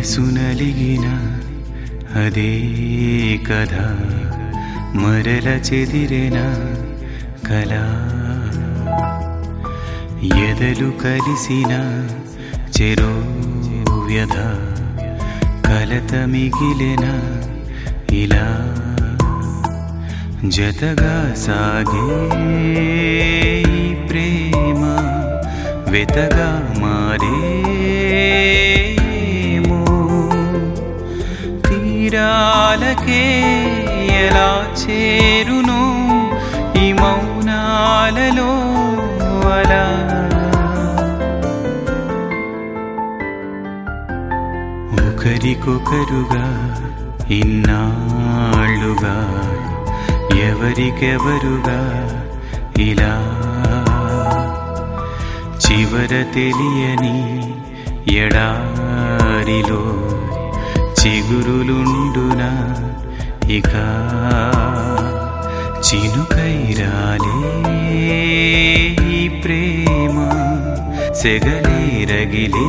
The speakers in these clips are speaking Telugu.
మనసు నలిగిన అదే కథ మరల చెదిరెన కళ ఎదలు కలిసిన చెరో వ్యధ కలత మిగిలిన ఇలా జతగా సాగే ఈ ప్రేమ వెతగా మారేమో తీరాలకే ఎలా చేరును ఈ మౌనాలలో అలా ఒకరికొకరుగా ఇన్నాళ్ళుగా ఎవరికెవరుగా ఇలా చివర తెలియని ఎడారిలో చిగురులుండున ఇక చినుకైరాలే ఈ ప్రేమ సెగలే రగిలే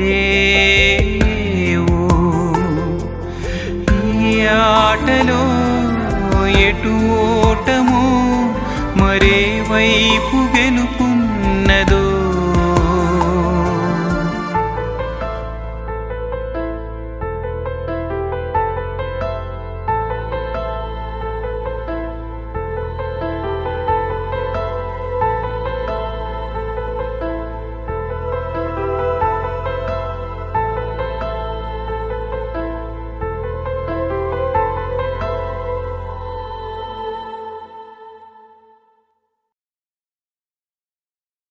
ఓ ఈ ఆటలో ఎటు ఓటమో మరే వైపు గెలుపున్నదో